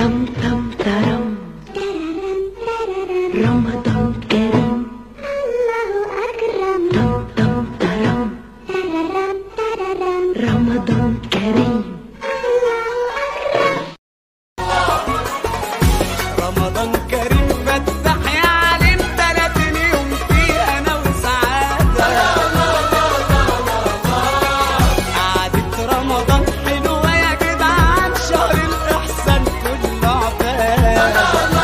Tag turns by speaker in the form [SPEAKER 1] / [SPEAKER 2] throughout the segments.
[SPEAKER 1] تم تم ترم رمضان كريم تم تم ترم رمضان كريم
[SPEAKER 2] رمضان كريم فتح يا عليم تلاتين يوم فيه انا وسعادة قعدة رمضان حلوة يا جدعان شهر الإحسان كله عباد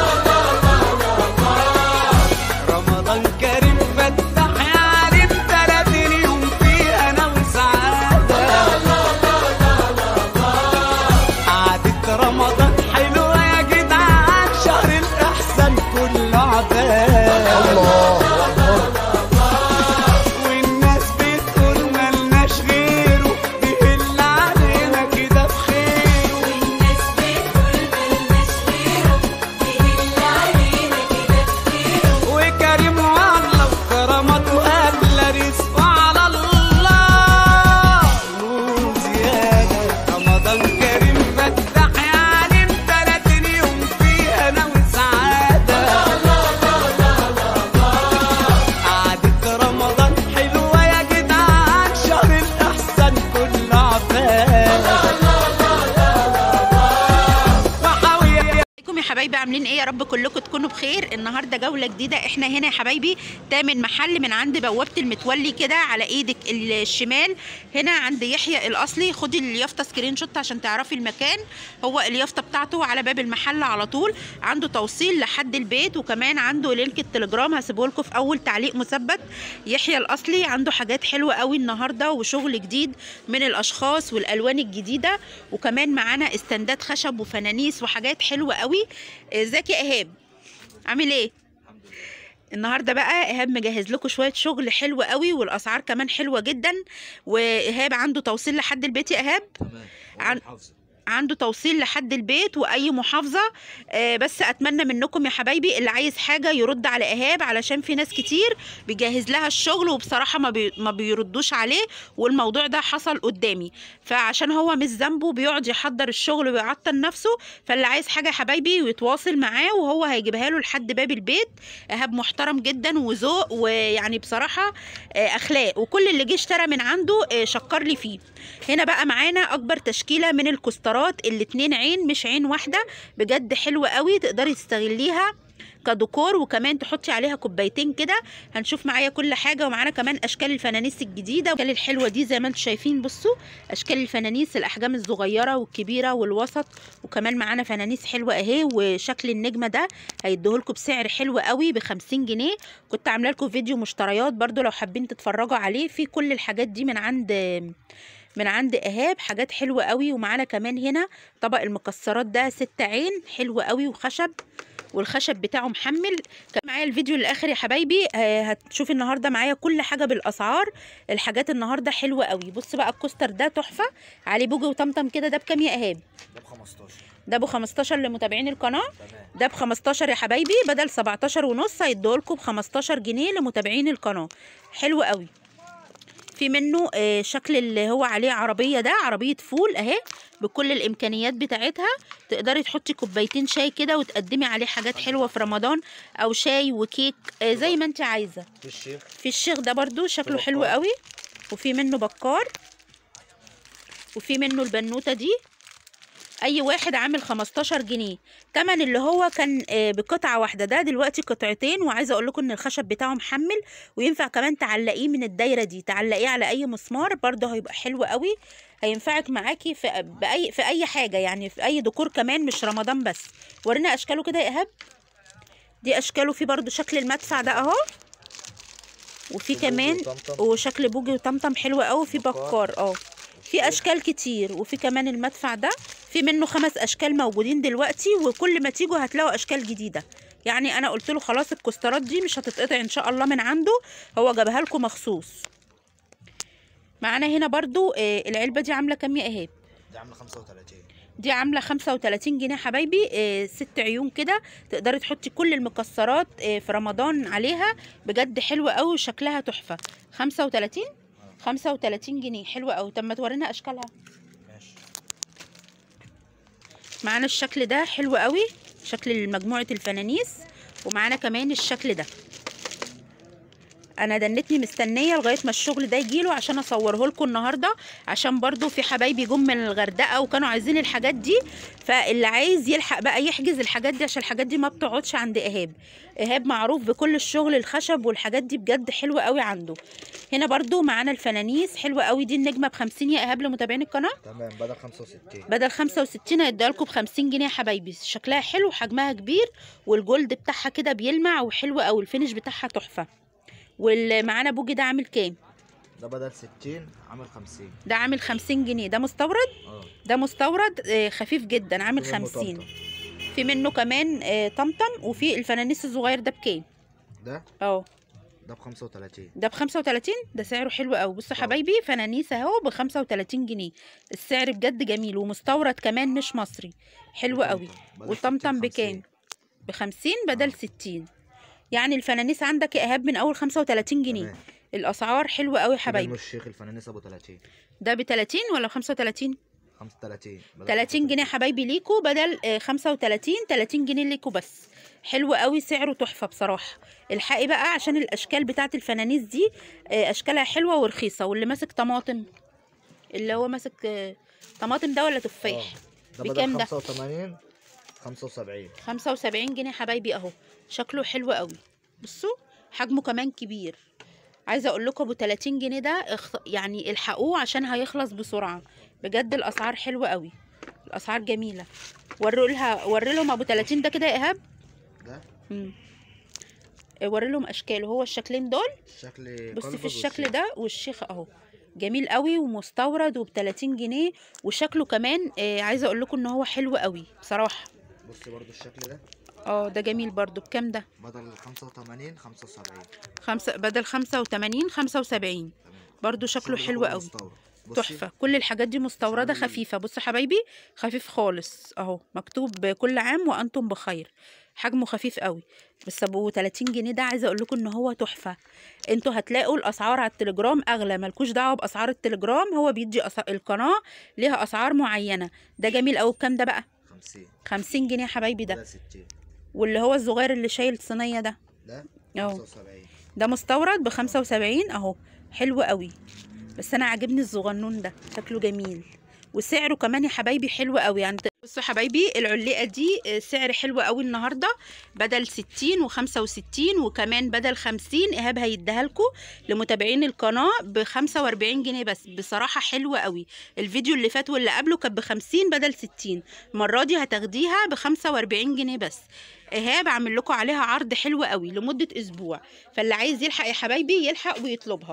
[SPEAKER 2] رمضان كريم فتح يا عليم تلاتين يوم فيه انا وسعادة قعدة رمضان حلوة يا جدعان شهر الإحسان كله عباد والناس بتقول ملناش غيره بيهل علينا كده بخيره
[SPEAKER 3] والناس بتقول ملناش غيره بيهل علينا كده بخيره
[SPEAKER 2] وكريم والله وكرامته أغلى رزقه على الله نور زيادة رمضان كريم فتح يا عليم تلاتين يوم فيه أنا وسعادة قعدة رمضان حلوة يا جدعان شهر الإحسان كله عباد وحاوية
[SPEAKER 4] ازيكم يا حبايبي عاملين ايه يا رب كلكم تكونوا بخير النهارده جوله جديده احنا هنا يا حبايبي تامن محل من عند بوابه المتولي كده على ايدك الشمال هنا عند يحيى الاصلي خدي اليافطه سكرين شوت عشان تعرفي المكان هو اليافطه بتاعته على باب المحل على طول عنده توصيل لحد البيت وكمان عنده لينك التليجرام هسيبه لكم في اول تعليق مثبت يحيى الاصلي عنده حاجات حلوه قوي النهارده وشغل جديد من الاشخاص والالوان الجديده وكمان معانا استندات خشب وفنانيس وحاجات حلوه قوي ازيك يا ايهاب عامل ايه النهارده بقى ايهاب مجهز لكم شويه شغل حلو قوي والاسعار كمان حلوه جدا وايهاب عنده توصيل لحد البيت يا ايهاب عن... عنده توصيل لحد البيت واي محافظه آه بس اتمنى منكم يا حبايبي اللي عايز حاجه يرد على ايهاب علشان في ناس كتير بيجهز لها الشغل وبصراحه ما, بي... ما بيردوش عليه والموضوع ده حصل قدامي فعشان هو مش ذنبه بيقعد يحضر الشغل ويعطل نفسه فاللي عايز حاجه يا حبايبي يتواصل معاه وهو هيجيبها له لحد باب البيت ايهاب محترم جدا وذوق ويعني بصراحه آه اخلاق وكل اللي جه اشترى من عنده آه شكر لي فيه هنا بقى معانا اكبر تشكيله من الكسترات الاتنين عين مش عين واحده بجد حلوه قوي تقدري تستغليها كديكور وكمان تحطي عليها كوبايتين كده هنشوف معايا كل حاجه ومعانا كمان اشكال الفنانيس الجديده والاشكال الحلوه دي زي ما انتم شايفين بصوا اشكال الفنانيس الاحجام الصغيره والكبيره والوسط وكمان معانا فنانيس حلوه اهي وشكل النجمه ده هيديهولكوا بسعر حلو قوي ب 50 جنيه كنت عامله لكم فيديو مشتريات برضو لو حابين تتفرجوا عليه في كل الحاجات دي من عند من عند ايهاب حاجات حلوه قوي ومعانا كمان هنا طبق المكسرات ده ست عين حلو قوي وخشب والخشب بتاعه محمل كان معايا الفيديو للاخر يا حبايبي آه هتشوفي النهارده معايا كل حاجه بالاسعار الحاجات النهارده حلوه قوي بص بقى الكوستر ده تحفه عليه بوجي وطمطم كده ده بكام يا ايهاب
[SPEAKER 5] ده ب 15
[SPEAKER 4] ده ب 15 لمتابعين القناه
[SPEAKER 5] تمام
[SPEAKER 4] ده ب 15 يا حبايبي بدل 17 ونص هيديهولكوا ب 15 جنيه لمتابعين القناه حلو قوي في منه آه، شكل اللي هو عليه عربية ده عربية فول اهي بكل الامكانيات بتاعتها تقدري تحطي كوبايتين شاي كده وتقدمي عليه حاجات حلوة في رمضان او شاي وكيك آه، زي ما انت عايزة
[SPEAKER 5] في الشيخ
[SPEAKER 4] في الشيخ ده برضو شكله
[SPEAKER 5] بكار.
[SPEAKER 4] حلو قوي وفي منه بكار وفي منه البنوتة دي اي واحد عامل 15 جنيه تمن اللي هو كان آه، بقطعه واحده ده دلوقتي قطعتين وعايزه اقول لكم ان الخشب بتاعه محمل وينفع كمان تعلقيه من الدايره دي تعلقيه على اي مسمار برضه هيبقى حلو قوي هينفعك معاكي في باي في اي حاجه يعني في اي ديكور كمان مش رمضان بس ورينا اشكاله كده يا ايهاب دي اشكاله في برضه شكل المدفع ده اهو وفي
[SPEAKER 5] بوجي
[SPEAKER 4] كمان
[SPEAKER 5] وطمطم.
[SPEAKER 4] وشكل بوجي وطمطم حلو قوي وفي
[SPEAKER 5] بكار.
[SPEAKER 4] بكار اه في اشكال كتير وفي كمان المدفع ده في منه خمس اشكال موجودين دلوقتي وكل ما تيجوا هتلاقوا اشكال جديده يعني انا قلت له خلاص الكسترات دي مش هتتقطع ان شاء الله من عنده هو جابها لكم مخصوص معانا هنا برضو آه، العلبه دي عامله كام يا ايهاب
[SPEAKER 5] دي عامله 35
[SPEAKER 4] دي عامله 35 جنيه حبايبي آه، ست عيون كده تقدري تحطي كل المكسرات آه، في رمضان عليها بجد حلوه قوي وشكلها تحفه 35 35 جنيه حلوه قوي طب ما تورينا اشكالها
[SPEAKER 5] ماشي
[SPEAKER 4] معانا الشكل ده حلو قوي شكل مجموعة الفنانيس ومعانا كمان الشكل ده انا دنتني مستنيه لغايه ما الشغل ده يجيله عشان اصوره لكم النهارده عشان برضو في حبايبي جم من الغردقه وكانوا عايزين الحاجات دي فاللي عايز يلحق بقى يحجز الحاجات دي عشان الحاجات دي ما بتقعدش عند ايهاب ايهاب معروف بكل الشغل الخشب والحاجات دي بجد حلوه قوي عنده هنا برضو معانا الفنانيس حلوه قوي دي النجمه ب 50 يا ايهاب لمتابعين القناه
[SPEAKER 5] تمام بدل 65
[SPEAKER 4] بدل 65 هيديها لكم ب 50 جنيه يا حبايبي شكلها حلو وحجمها كبير والجولد بتاعها كده بيلمع وحلو قوي الفينش بتاعها تحفه واللي معانا بوجي ده عامل كام
[SPEAKER 5] ده بدل 60 عامل 50
[SPEAKER 4] ده عامل 50 جنيه ده مستورد
[SPEAKER 5] اه
[SPEAKER 4] ده مستورد آه، خفيف جدا عامل
[SPEAKER 5] في منه
[SPEAKER 4] 50
[SPEAKER 5] طنطا.
[SPEAKER 4] في منه كمان آه، طمطم وفي الفنانيس الصغير ده بكام
[SPEAKER 5] ده
[SPEAKER 4] اه
[SPEAKER 5] ده ب 35
[SPEAKER 4] ده ب 35 ده سعره حلو قوي بصوا
[SPEAKER 5] اه.
[SPEAKER 4] حبايبي فنانيس اهو ب 35 جنيه السعر بجد جميل ومستورد كمان مش مصري حلو قوي
[SPEAKER 5] بدل 60
[SPEAKER 4] والطمطم
[SPEAKER 5] 50.
[SPEAKER 4] بكام ب 50 بدل
[SPEAKER 5] اه.
[SPEAKER 4] 60 يعني الفنانيس عندك يا ايهاب من اول 35 جنيه
[SPEAKER 5] تمام.
[SPEAKER 4] الاسعار حلوه قوي يا
[SPEAKER 5] في
[SPEAKER 4] حبايبي
[SPEAKER 5] منه الشيخ الفنانيس ابو 30
[SPEAKER 4] ده ب 30 ولا ب 35
[SPEAKER 5] 35 بدل
[SPEAKER 4] 30 جنيه يا حبايبي ليكوا بدل آه، 35 30 جنيه ليكوا بس حلو قوي سعره تحفه بصراحه الحقي بقى عشان الاشكال بتاعت الفنانيس دي آه، اشكالها حلوه ورخيصه واللي ماسك طماطم اللي هو ماسك آه، طماطم ده ولا تفاح
[SPEAKER 5] اه. ده
[SPEAKER 4] بكام
[SPEAKER 5] بدل
[SPEAKER 4] ده
[SPEAKER 5] 85 75
[SPEAKER 4] 75 جنيه حبايبي اهو شكله حلو قوي بصوا حجمه كمان كبير عايزه اقول لكم ابو 30 جنيه ده اخ... يعني الحقوه عشان هيخلص بسرعه بجد الاسعار حلوه قوي الاسعار جميله وروا لها وري لهم ابو 30 ده كده يا ايهاب
[SPEAKER 5] ده
[SPEAKER 4] امم وري لهم اشكاله هو الشكلين دول
[SPEAKER 5] شكل
[SPEAKER 4] بص في
[SPEAKER 5] قلبز
[SPEAKER 4] الشكل
[SPEAKER 5] والشيخ.
[SPEAKER 4] ده والشيخ اهو جميل قوي ومستورد وب 30 جنيه وشكله كمان آه عايزه اقول لكم ان هو حلو قوي بصراحه
[SPEAKER 5] بص برضو الشكل ده
[SPEAKER 4] اه ده جميل برضو بكام ده
[SPEAKER 5] بدل 85 75
[SPEAKER 4] خمسة بدل خمسة وتمانين خمسة وسبعين
[SPEAKER 5] تمام
[SPEAKER 4] برضو شكله
[SPEAKER 5] الشغل
[SPEAKER 4] حلو
[SPEAKER 5] كله
[SPEAKER 4] قوي
[SPEAKER 5] مستورد. بصي،
[SPEAKER 4] تحفة كل الحاجات دي مستوردة
[SPEAKER 5] شغل-
[SPEAKER 4] خفيفة بصوا حبايبي خفيف خالص اهو مكتوب كل عام وانتم بخير حجمه خفيف قوي بس ابو 30 جنيه ده عايزه اقول لكم ان هو تحفه انتوا هتلاقوا الاسعار على التليجرام اغلى ملكوش دعوه باسعار التليجرام هو بيدي أس... القناه ليها اسعار معينه ده جميل قوي بكام ده بقى
[SPEAKER 5] 50
[SPEAKER 4] 50 جنيه يا حبايبي ده
[SPEAKER 5] بدل 60
[SPEAKER 4] واللي هو الصغير اللي شايل صينيه ده
[SPEAKER 5] ده
[SPEAKER 4] اهو
[SPEAKER 5] 75
[SPEAKER 4] ده مستورد ب 75 اهو حلو قوي بس انا عاجبني الصغنون ده شكله جميل وسعره كمان يا حبايبي حلو قوي يعني بصوا حبايبي العليقه دي آه، سعر حلو قوي النهارده بدل 60 و65 وكمان بدل 50 ايهاب هيديها لكم لمتابعين القناه ب 45 جنيه بس بصراحه حلوه قوي الفيديو اللي فات واللي قبله كان ب 50 بدل 60 المره دي هتاخديها ب 45 جنيه بس ايهاب عامل لكم عليها عرض حلو قوي لمده اسبوع فاللي عايز يلحق يا حبايبي يلحق ويطلبها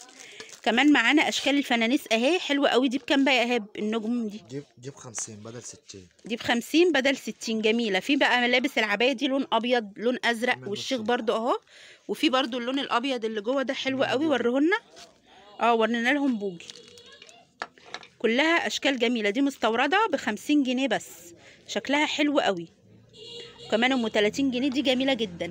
[SPEAKER 4] كمان معانا اشكال الفنانيس اهي حلوه قوي دي بكام بقى يا ايهاب النجوم دي
[SPEAKER 5] جيب جيب 50 بدل 60
[SPEAKER 4] دي ب 50 بدل 60 جميله في بقى ملابس العبايه دي لون ابيض لون ازرق
[SPEAKER 5] منه
[SPEAKER 4] والشيخ
[SPEAKER 5] الشغل.
[SPEAKER 4] برضو اهو وفي برضو اللون الابيض اللي جوه ده حلو
[SPEAKER 5] منه
[SPEAKER 4] قوي
[SPEAKER 5] بوجي.
[SPEAKER 4] وريهولنا اه ورينا لهم بوجي كلها اشكال جميله دي مستورده ب 50 جنيه بس شكلها حلو قوي كمان ام 30 جنيه دي جميله جدا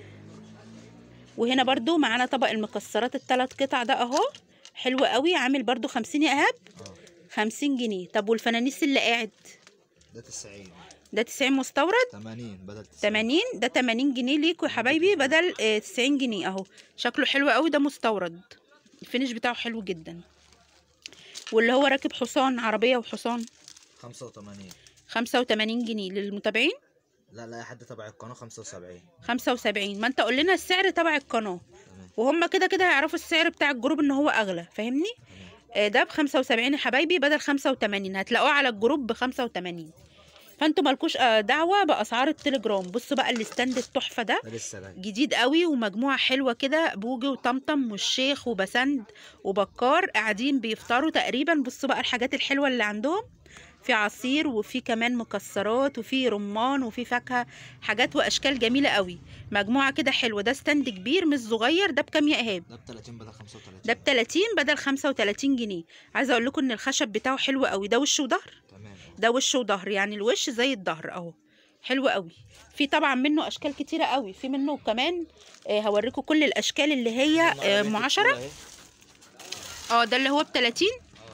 [SPEAKER 4] وهنا برضو معانا طبق المكسرات الثلاث قطع ده اهو حلو قوي عامل برضو 50 يا ايهاب
[SPEAKER 5] اه
[SPEAKER 4] 50 جنيه طب والفنانيس اللي قاعد
[SPEAKER 5] ده 90
[SPEAKER 4] ده 90 مستورد
[SPEAKER 5] 80 بدل 90
[SPEAKER 4] 80 ده 80 جنيه ليكوا يا حبايبي بدل آه، 90 جنيه اهو شكله حلو قوي ده مستورد الفينش بتاعه حلو جدا واللي هو راكب حصان عربية وحصان
[SPEAKER 5] 85
[SPEAKER 4] 85 جنيه للمتابعين
[SPEAKER 5] لا لا حد تبع القناه 75
[SPEAKER 4] 75 ما انت قول لنا السعر تبع القناة
[SPEAKER 5] تمام
[SPEAKER 4] وهم كده كده هيعرفوا السعر بتاع الجروب ان هو اغلى فاهمني
[SPEAKER 5] تمام
[SPEAKER 4] آه، ده ب 75 يا حبايبي بدل 85 هتلاقوه على الجروب ب 85 فانتوا مالكوش آه، دعوه باسعار التليجرام بصوا بقى الستاند التحفه ده
[SPEAKER 5] ده لسه جاي
[SPEAKER 4] جديد قوي ومجموعه حلوه كده بوجي وطمطم والشيخ وبسند وبكار قاعدين بيفطروا تقريبا بصوا بقى الحاجات الحلوه اللي عندهم في عصير وفي كمان مكسرات وفي رمان وفي فاكهه حاجات واشكال جميله قوي مجموعه كده حلوه ده ستاند كبير مش صغير ده بكام يا ايهاب
[SPEAKER 5] ده ب 30 بدل 35
[SPEAKER 4] ده ب 30 بدل 35 جنيه عايزه اقول لكم ان الخشب بتاعه حلو قوي ده وش وظهر
[SPEAKER 5] تمام
[SPEAKER 4] ده وش وظهر يعني الوش زي الظهر اهو حلو قوي في طبعا منه اشكال كتيره قوي في منه كمان آه هوريكم كل الاشكال اللي هي آه ام 10 اه ده اللي هو ب 30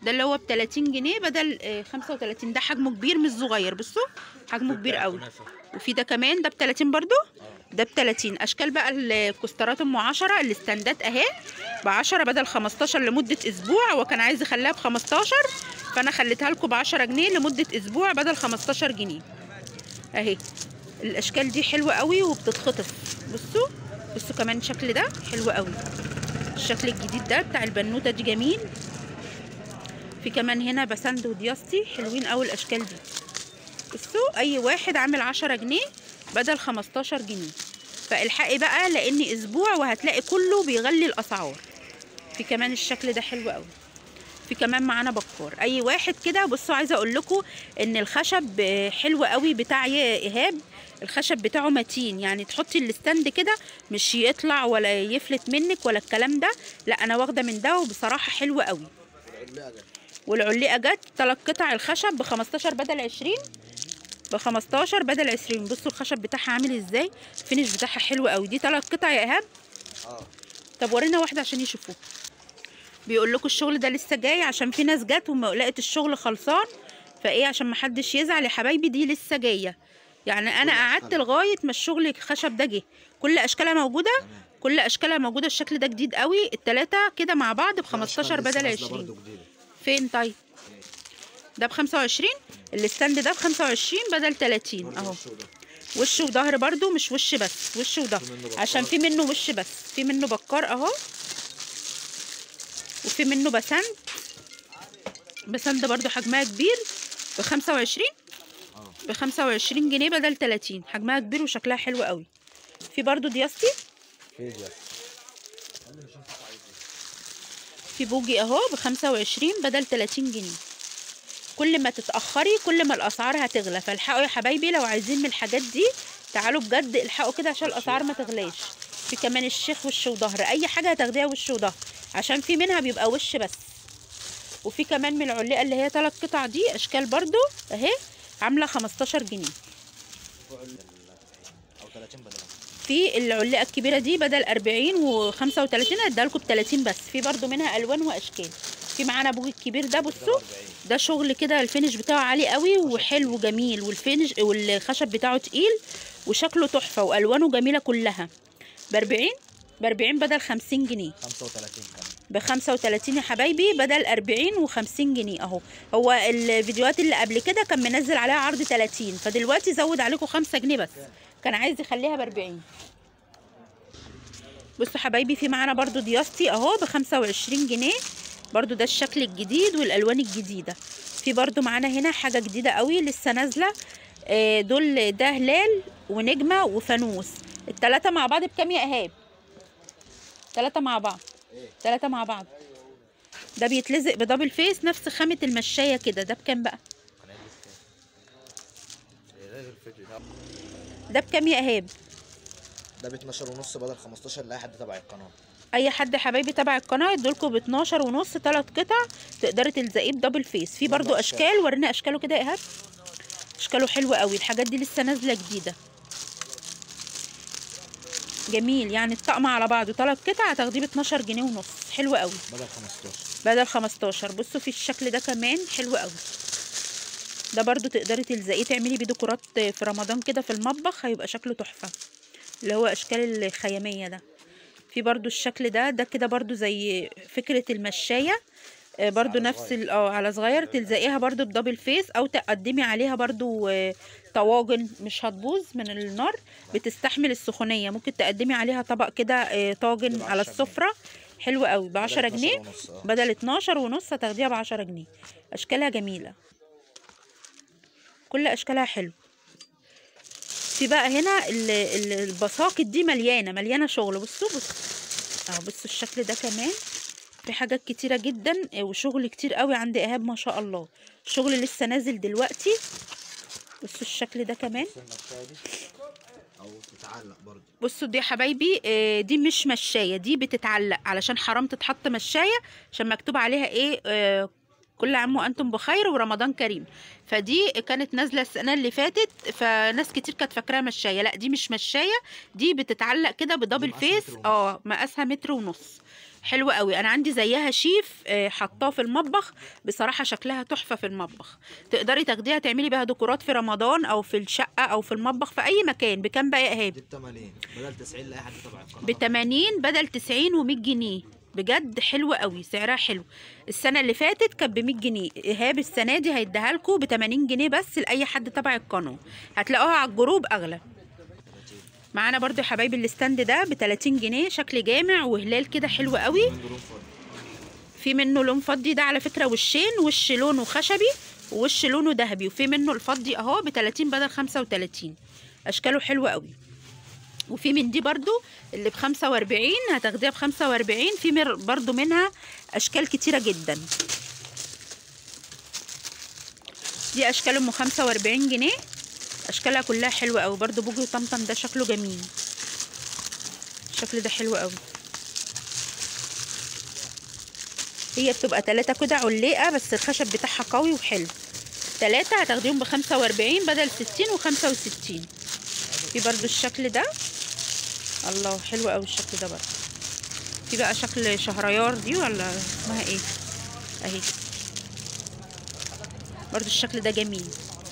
[SPEAKER 4] ده اللي هو ب 30 جنيه بدل آه، 35 ده حجمه كبير مش صغير بصوا حجمه كبير قوي
[SPEAKER 5] كنافة.
[SPEAKER 4] وفي ده كمان ده ب 30 برضو ده ب 30 اشكال بقى الكوسترات ام 10 الاستندات اهي ب 10 بدل 15 لمده اسبوع وكان عايز يخليها ب 15 فانا خليتها لكم ب 10 جنيه لمده اسبوع بدل 15 جنيه اهي الاشكال دي حلوه قوي وبتتخطف بصوا بصوا كمان الشكل ده حلو قوي الشكل الجديد ده بتاع البنوته دي جميل في كمان هنا بسند ودياستي حلوين قوي الاشكال دي بصوا اي واحد عامل 10 جنيه بدل 15 جنيه فالحقي بقى لان اسبوع وهتلاقي كله بيغلي الاسعار في كمان الشكل ده حلو قوي في كمان معانا بكار اي واحد كده بصوا عايزه اقول لكم ان الخشب آه، حلو قوي بتاع يا ايهاب الخشب بتاعه متين يعني تحطي الستاند كده مش يطلع ولا يفلت منك ولا الكلام ده لا انا واخده من ده وبصراحه حلو قوي والعليقه جت ثلاث قطع الخشب ب 15 بدل 20 ب 15 بدل 20 بصوا الخشب بتاعها عامل ازاي الفينش بتاعها حلو قوي دي ثلاث قطع يا ايهاب
[SPEAKER 5] اه
[SPEAKER 4] طب ورينا واحده عشان يشوفوه بيقول لكم الشغل ده لسه جاي عشان في ناس جت وما لقت الشغل خلصان فايه عشان ما حدش يزعل يا حبايبي دي لسه جايه يعني انا قعدت لغايه ما الشغل الخشب ده جه كل اشكالها موجوده كل اشكالها موجوده الشكل ده جديد قوي التلاته كده مع بعض ب 15 بدل 20 فين طيب ده ب 25 الستاند ده ب 25 بدل 30 اهو وش وظهر برضو مش وش بس وش وظهر
[SPEAKER 5] في منه بكار.
[SPEAKER 4] عشان في منه وش بس في منه بكار اهو وفي منه بسند بسند برضو حجمها كبير ب 25
[SPEAKER 5] اه
[SPEAKER 4] ب 25 جنيه بدل 30 حجمها كبير وشكلها حلو قوي في برضو دياستي
[SPEAKER 5] في دي
[SPEAKER 4] في بوجي اهو ب 25 بدل 30 جنيه كل ما تتاخري كل ما الاسعار هتغلى فالحقوا يا حبايبي لو عايزين من الحاجات دي تعالوا بجد الحقوا كده عشان الاسعار ما تغلاش في كمان الشيخ وش وظهر اي حاجه هتاخديها وش وظهر عشان في منها بيبقى وش بس وفي كمان من العلقه اللي هي ثلاث قطع دي اشكال برضو اهي عامله 15 جنيه
[SPEAKER 5] او 30 بدل
[SPEAKER 4] في العلقه الكبيره دي بدل 40 و35 هديها لكم ب 30 بس في برضو منها الوان واشكال في معانا بوج الكبير ده بصوا ده شغل كده الفينش بتاعه عالي قوي وحلو جميل والفينش والخشب بتاعه تقيل وشكله تحفه والوانه جميله كلها ب 40 ب 40 بدل 50 جنيه
[SPEAKER 5] 35 كمان
[SPEAKER 4] ب 35 يا حبايبي بدل 40 و50 جنيه اهو هو الفيديوهات اللي قبل كده كان منزل عليها عرض 30 فدلوقتي زود عليكم 5 جنيه بس كان عايز يخليها ب 40 بصوا حبايبي في معانا برضو دياستي اهو ب 25 جنيه برضو ده الشكل الجديد والالوان الجديده في برضو معانا هنا حاجه جديده قوي لسه نازله آه، دول ده هلال ونجمه وفانوس التلاته مع بعض بكام يا ايهاب تلاتة مع بعض تلاتة مع بعض ده بيتلزق بدبل فيس نفس خامة المشاية كده ده بكام بقى ده بكام يا ايهاب
[SPEAKER 5] ده ب 12 ونص بدل 15 لاي حد تبع القناه
[SPEAKER 4] اي حد حبايبي تبع القناه يدولكوا ب 12 ونص تلات قطع تقدري تلزقيه بدبل فيس في برضو
[SPEAKER 5] أربع
[SPEAKER 4] اشكال ورينا اشكاله كده يا ايهاب اشكاله حلوه قوي الحاجات دي لسه نازله جديده جميل يعني الطقم على بعضه تلات قطع هتاخديه ب 12 جنيه ونص حلو قوي
[SPEAKER 5] بدل 15
[SPEAKER 4] بدل 15 بصوا في الشكل ده كمان حلو قوي ده برضو تقدري تلزقيه تعملي بيه ديكورات في رمضان كده في المطبخ هيبقى شكله تحفة اللي هو اشكال الخيامية ده في برضو الشكل ده ده كده برضو زي فكرة المشاية آه، برضو
[SPEAKER 5] على
[SPEAKER 4] نفس
[SPEAKER 5] صغير.
[SPEAKER 4] ال- اه على صغير تلزقيها برضو بدبل فيس او تقدمي عليها برضو آه، طواجن مش هتبوظ من النار بتستحمل السخونية ممكن تقدمي عليها طبق كده آه، طاجن
[SPEAKER 5] تبقى
[SPEAKER 4] على
[SPEAKER 5] 10 جنيه.
[SPEAKER 4] السفرة حلو قوي ب 10
[SPEAKER 5] 12
[SPEAKER 4] جنيه
[SPEAKER 5] ونص، اه.
[SPEAKER 4] بدل 12 ونص هتاخديها ب 10 جنيه اشكالها جميله كل اشكالها حلو في بقى هنا ال- ال- البساقط دي مليانه مليانه شغل بصوا بصوا اه بصوا الشكل ده كمان في حاجات كتيره جدا آه، وشغل كتير قوي عند ايهاب ما شاء الله شغل لسه نازل دلوقتي بصوا الشكل ده كمان
[SPEAKER 5] المشاية دي او تتعلق برضه
[SPEAKER 4] بصوا دي يا حبايبي آه، دي مش مشايه دي بتتعلق علشان حرام تتحط مشايه عشان مكتوب عليها ايه آه، كل عام وانتم بخير ورمضان كريم فدي كانت نازله السنه اللي فاتت فناس كتير كانت فاكراها مشايه لا دي مش مشايه دي بتتعلق كده بدبل
[SPEAKER 5] مقاس
[SPEAKER 4] فيس
[SPEAKER 5] متر ونص.
[SPEAKER 4] اه مقاسها متر ونص حلوة قوي انا عندي زيها شيف آه، حطاه في المطبخ بصراحة شكلها تحفة في المطبخ تقدري تاخديها تعملي بيها ديكورات في رمضان او في الشقة او في المطبخ في اي مكان بكام بقى يا ايهاب
[SPEAKER 5] دي ب 80 بدل 90 لاي حد تبع القناه
[SPEAKER 4] ب 80 بدل 90 و100 جنيه بجد حلوة قوي سعرها حلو السنة اللي فاتت كانت ب 100 جنيه ايهاب السنة دي هيديها لكم ب 80 جنيه بس لأي حد تبع القناة هتلاقوها على الجروب أغلى معانا برضو يا حبايبي الستاند ده ب 30 جنيه شكل جامع وهلال كده حلو قوي
[SPEAKER 5] من دورون فاضي
[SPEAKER 4] في منه لون فضي ده على فكرة وشين وش لونه خشبي ووش لونه ذهبي وفي منه الفضي اهو ب 30 بدل 35 اشكاله حلوة قوي وفي من دي برضو اللي ب 45 هتاخديها ب 45 في مر- برضو منها اشكال كتيرة جدا دي اشكال ام 45 جنيه اشكالها كلها حلوة قوي برضو بوجي وطمطم ده شكله جميل الشكل ده حلو قوي هي بتبقى تلاتة كده علقة بس الخشب بتاعها قوي وحلو تلاتة هتاخديهم بخمسة واربعين بدل ستين وخمسة وستين في برضو الشكل ده الله حلو اوي الشكل ده برضو في بقى شكل شهريار دي ولا اسمها ايه اهي برضو الشكل ده جميل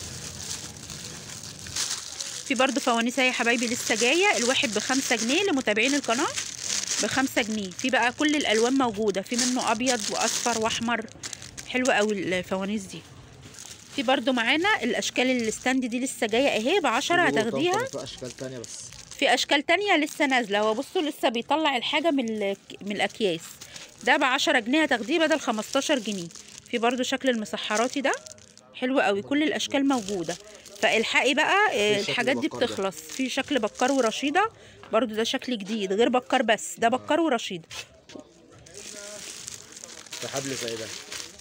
[SPEAKER 4] في برضو فوانيس اهي يا حبايبي لسه جايه الواحد بخمسة جنيه لمتابعين القناه بخمسة جنيه في بقى كل الالوان موجوده في منه ابيض واصفر واحمر حلوه قوي الفوانيس دي في برضو معانا الاشكال الستاند دي لسه جايه اهي بعشرة هتاخديها
[SPEAKER 5] في اشكال تانية بس
[SPEAKER 4] في اشكال تانية لسه نازله هو بصوا لسه بيطلع الحاجه من ال- من الاكياس ده بعشرة جنيه هتاخديه بدل خمستاشر جنيه في برضو شكل المسحراتي ده حلو قوي كل الاشكال موجوده فالحقي بقى آه،
[SPEAKER 5] في شكل
[SPEAKER 4] الحاجات دي
[SPEAKER 5] بكار ده.
[SPEAKER 4] بتخلص في شكل بكار ورشيده برضو ده شكل جديد غير بكار بس ده بكار ورشيده
[SPEAKER 5] في حبل زي ده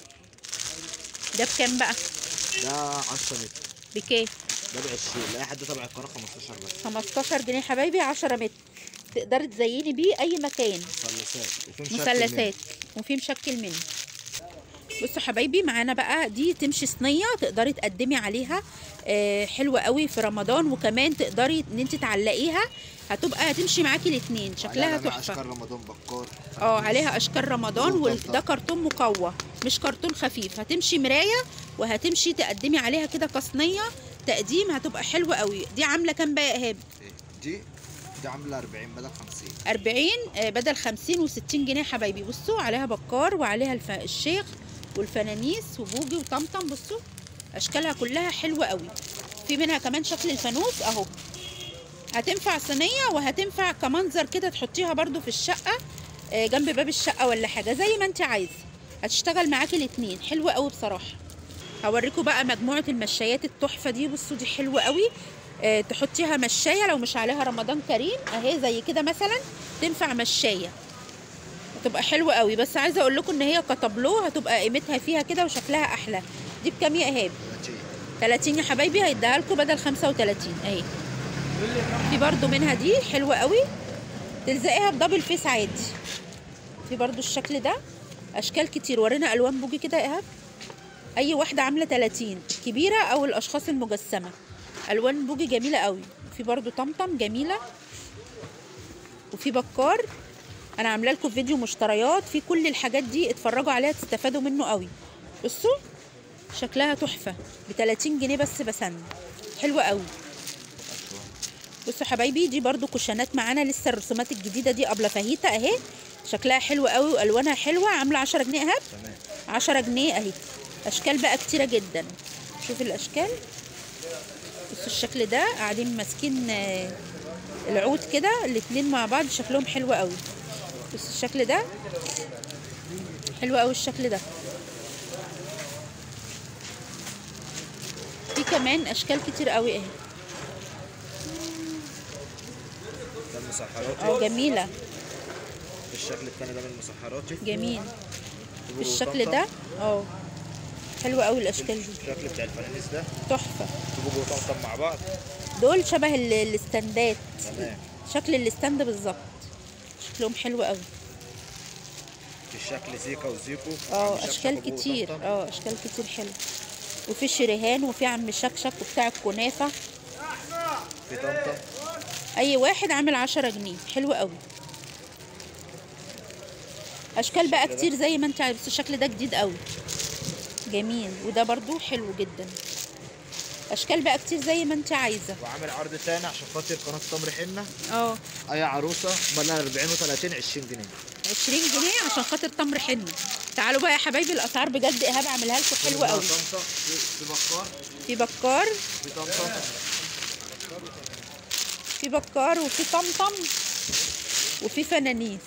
[SPEAKER 4] ده بكام بقى
[SPEAKER 5] ده 10 متر
[SPEAKER 4] بكام
[SPEAKER 5] ده ب 20 لاي حد تبع القناه 15 بس
[SPEAKER 4] 15 جنيه حبايبي 10 متر تقدري تزيني بيه اي مكان
[SPEAKER 5] مثلثات وفي مشكل
[SPEAKER 4] مثلثات وفي مشكل منه بصوا حبايبي معانا بقى دي تمشي صينيه تقدري تقدمي عليها آه، حلوه قوي في رمضان وكمان تقدري ان انت تعلقيها هتبقى هتمشي معاكي الاثنين شكلها
[SPEAKER 5] عليها بقى
[SPEAKER 4] تحفه
[SPEAKER 5] اشكال رمضان بكار
[SPEAKER 4] اه عليها اشكال رمضان
[SPEAKER 5] وطنطا.
[SPEAKER 4] وده كرتون مقوى مش كرتون خفيف هتمشي مرايه وهتمشي تقدمي عليها كده كصينيه تقديم هتبقى حلوه قوي دي عامله كام بقى يا ايهاب
[SPEAKER 5] دي دي عامله 40 بدل 50
[SPEAKER 4] 40 آه، بدل 50 و60 جنيه حبايبي بصوا عليها بكار وعليها الف... الشيخ والفنانيس وبوجي وطمطم بصوا اشكالها كلها حلوه قوي في منها كمان شكل الفانوس اهو هتنفع صينيه وهتنفع كمنظر كده تحطيها برضو في الشقه آه، جنب باب الشقه ولا حاجه زي ما انت عايزه هتشتغل معاكي الاتنين حلوه قوي بصراحه هوريكم بقى مجموعه المشايات التحفه دي بصوا دي حلوه قوي آه، تحطيها مشايه لو مش عليها رمضان كريم اهي زي كده مثلا تنفع مشايه هتبقى حلوه قوي بس عايزه اقول لكم ان هي كطابلو هتبقى قيمتها فيها كده وشكلها احلى دي بكام يا ايهاب
[SPEAKER 5] 30
[SPEAKER 4] 30 يا حبايبي هيديها لكم بدل 35 اهي في برضو منها دي حلوه قوي تلزقيها بدبل فيس عادي في برضو الشكل ده اشكال كتير ورينا الوان بوجي كده يا ايهاب اي واحده عامله 30 كبيره او الاشخاص المجسمه الوان بوجي جميله قوي في برضو طمطم جميله وفي بكار انا عامله لكم فيديو مشتريات في كل الحاجات دي اتفرجوا عليها تستفادوا منه قوي بصوا شكلها تحفه ب 30 جنيه بس بسن حلوه قوي بصوا حبايبي دي برضو كوشنات معانا لسه الرسومات الجديده دي قبل فاهيتا اهي شكلها حلو قوي والوانها حلوه عامله 10 جنيه اهي
[SPEAKER 5] تمام
[SPEAKER 4] 10 جنيه اهي اشكال بقى كتيره جدا شوف الاشكال بصوا الشكل ده قاعدين ماسكين آه، العود كده الاتنين مع بعض شكلهم حلو قوي بصوا الشكل ده حلو قوي الشكل ده في كمان اشكال كتير قوي اهي
[SPEAKER 5] ده المسحراتي
[SPEAKER 4] اه جميله
[SPEAKER 5] الشكل التاني ده من المسحراتي
[SPEAKER 4] جميل
[SPEAKER 5] بوجي
[SPEAKER 4] بالشكل
[SPEAKER 5] وطمطم.
[SPEAKER 4] ده اه حلو قوي الاشكال دي
[SPEAKER 5] الشكل بتاع الفنانيس ده
[SPEAKER 4] تحفه
[SPEAKER 5] بوجي وطمطم مع بعض
[SPEAKER 4] دول شبه ال- الاستندات
[SPEAKER 5] تمام
[SPEAKER 4] شكل الاستند بالظبط شكلهم حلو قوي
[SPEAKER 5] في الشكل زيكا وزيكو
[SPEAKER 4] اه
[SPEAKER 5] عم شكشك
[SPEAKER 4] اشكال
[SPEAKER 5] وبوجي
[SPEAKER 4] كتير
[SPEAKER 5] وطمطم.
[SPEAKER 4] اه اشكال كتير حلو وفي شريهان وفي عم شكشك وبتاع الكنافه
[SPEAKER 5] في طمطم
[SPEAKER 4] اي واحد عامل عشرة جنيه حلو قوي اشكال بقى كتير زي ما انت عايز بس الشكل ده جديد قوي جميل وده برضو حلو جدا اشكال بقى كتير زي ما انت عايزه
[SPEAKER 5] وعامل عرض تاني عشان خاطر قناه تمر حنه
[SPEAKER 4] اه
[SPEAKER 5] اي عروسه بلاها 40 و30 20 جنيه
[SPEAKER 4] 20 جنيه عشان خاطر تمر حنه تعالوا بقى يا حبايبي الاسعار بجد ايهاب عاملها لكم حلوه قوي
[SPEAKER 5] طنطا في في بكار
[SPEAKER 4] في بكار
[SPEAKER 5] في طنطا
[SPEAKER 4] في بكار وفي طمطم وفي فنانيس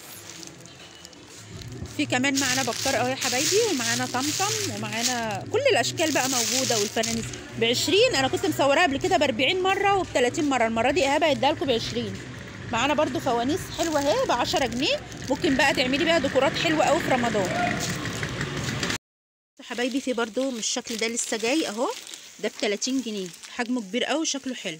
[SPEAKER 4] في كمان معانا بكار اهو يا حبايبي ومعانا طمطم ومعانا كل الاشكال بقى موجوده والفنانيس ب 20 انا كنت مصوراها قبل كده ب 40 مره وب 30 مره المره دي ايهاب هيديها لكم ب 20 معانا برضو فوانيس حلوه اهي ب 10 جنيه ممكن بقى تعملي بيها ديكورات حلوه قوي في رمضان يا حبايبي في برضو من الشكل ده لسه جاي اهو ده ب 30 جنيه حجمه كبير قوي وشكله حلو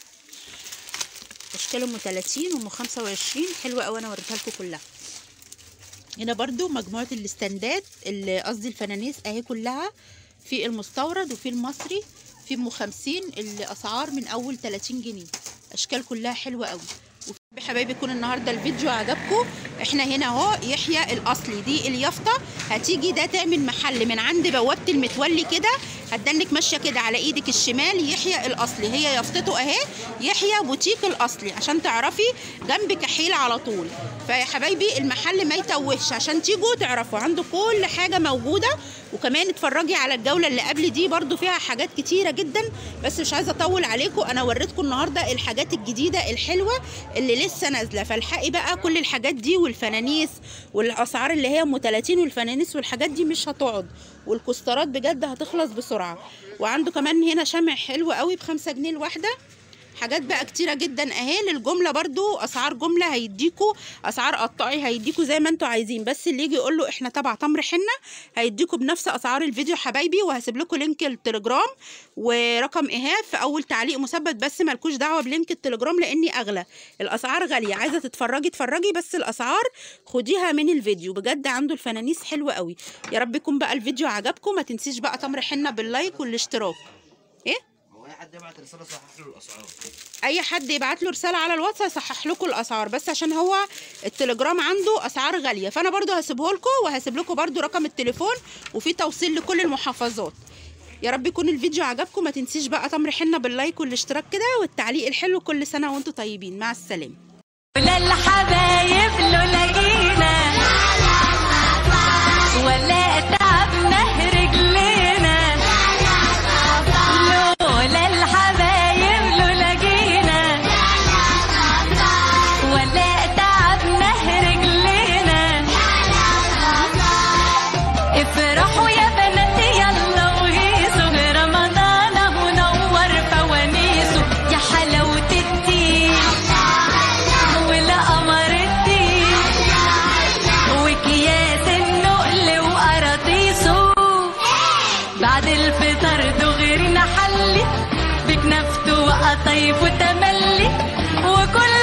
[SPEAKER 4] اشكال ام 30 وام 25 حلوه قوي انا وريتها لكم كلها هنا برضو مجموعه الاستندات اللي قصدي الفنانيس اهي كلها في المستورد وفي المصري في ام 50 الاسعار من اول 30 جنيه اشكال كلها حلوه قوي وفي حبايبي يكون النهارده الفيديو عجبكم احنا هنا اهو يحيى الاصلي دي اليافطه هتيجي ده تعمل محل من عند بوابه المتولي كده هتدلك ماشيه كده على ايدك الشمال يحيى الاصلي هي يافطته اهي يحيى بوتيك الاصلي عشان تعرفي جنب كحيل على طول فيا حبايبي المحل ما يتوهش عشان تيجوا تعرفوا عنده كل حاجه موجوده وكمان اتفرجي على الجوله اللي قبل دي برضو فيها حاجات كتيره جدا بس مش عايزه اطول عليكم انا وريتكم النهارده الحاجات الجديده الحلوه اللي لسه نازله فالحقي بقى كل الحاجات دي والفنانيس والاسعار اللي هي ام 30 والفنانيس والحاجات دي مش هتقعد والكسترات بجد هتخلص بسرعه وعنده كمان هنا شمع حلو قوي بخمسة جنيه الواحده حاجات بقى كتيره جدا اهي للجمله برضو اسعار جمله هيديكوا اسعار قطعي هيديكوا زي ما انتوا عايزين بس اللي يجي يقول له احنا تبع تمر حنه هيديكوا بنفس اسعار الفيديو حبايبي وهسيب لكم لينك التليجرام ورقم ايهاب في اول تعليق مثبت بس مالكوش دعوه بلينك التليجرام لاني اغلى الاسعار غاليه عايزه تتفرجي اتفرجي بس الاسعار خديها من الفيديو بجد عنده الفنانيس حلوه قوي يا رب يكون بقى الفيديو عجبكم ما تنسيش بقى تمر حنه باللايك والاشتراك ايه
[SPEAKER 5] هو اي حد يبعت رساله صحح له الاسعار
[SPEAKER 4] اي حد يبعت له رساله على الواتس هيصحح لكم الاسعار بس عشان هو التليجرام عنده اسعار غاليه فانا برضو هسيبه لكم وهسيب لكم برضو رقم التليفون وفي توصيل لكل المحافظات يا رب يكون الفيديو عجبكم ما تنسيش بقى تمر حنه باللايك والاشتراك كده والتعليق الحلو كل سنه وانتم طيبين مع السلامه
[SPEAKER 3] ولا الحبايب لولا جينا ولا تعبنا رجلينا لولا الحبايب لولا جينا ولا تعبنا رجلينا افرحوا يا بنات يلا وغيثوا رمضان اهو نور فوانيسه يا حلاوة الدين ولا قمر الدين وكياس النقل وقراطيسه بعد الفطر دغري نحلي بكنفته وقطايف وتملي وكل